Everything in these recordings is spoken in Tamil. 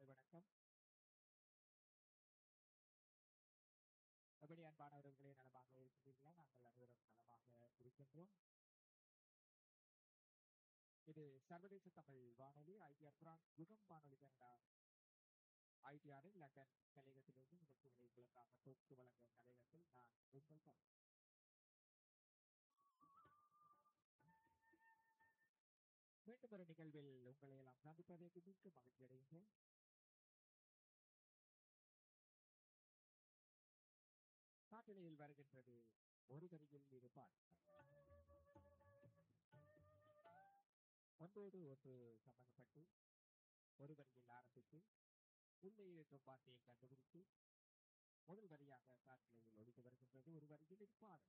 வணக்கம் எப்படி அன்பானவர்களே நலமாக இருக்கிறீர்களா நாங்கள் அனைவரும் நலமாக இருக்கின்றோம் இது சர்வதேச தமிழ் வானொலி ஐடிஆர் பிரான்ஸ் யுகம் வானொலி கனடா ஐடிஆரில் லண்டன் கலையகத்திலிருந்து நிகழ்ச்சிகளை உங்களுக்காக தொகுத்து வழங்கும் கலையகத்தில் நான் உங்கள் பா- மீண்டும் ஒரு நிகழ்வில் உங்களை எல்லாம் சந்திப்பதற்கு மிக்க மகிழ்ச்சி அடைகின்றேன் காட்டிலையில் வருகின்றது ஒரு வரியில் இருப்பார் ஒன்றோடு ஒன்று சம்பந்தப்பட்டு ஒரு வரியில் ஆரம்பித்து உள்ளே இருக்கும் வார்த்தையை கண்டுபிடித்து முதல் வரியாக காட்டிலையில் ஒழித்து வருகின்றது ஒரு வரியில் இருப்பார்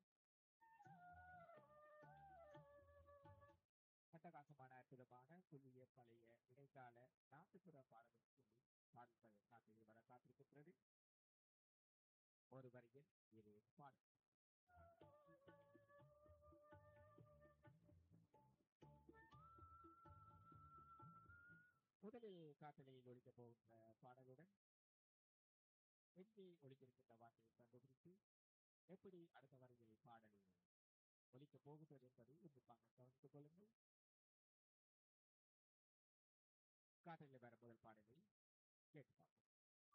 அட்டகாசமான அற்புதமான புதிய பழைய இடைக்கால நாட்டுப்புற பாடல்கள் சொல்லி பாடல்கள் காட்டில் வர காத்திருக்கின்றது ஒரு வரியில் இரு பாடல் முதலில் காட்டலையில் ஒழிக்கப் போகின்ற பாடலுடன் எங்கே ஒழித்திருக்கின்ற வார்த்தையை கண்டுபிடித்து எப்படி அடுத்த வரையில் பாடல் ஒழிக்கப் போகிறது என்பதை உன்னிப்பாக கவனித்துக் கொள்ளுங்கள் காட்டலில் வர முதல் பாடலை கேட்டு பார்ப்போம்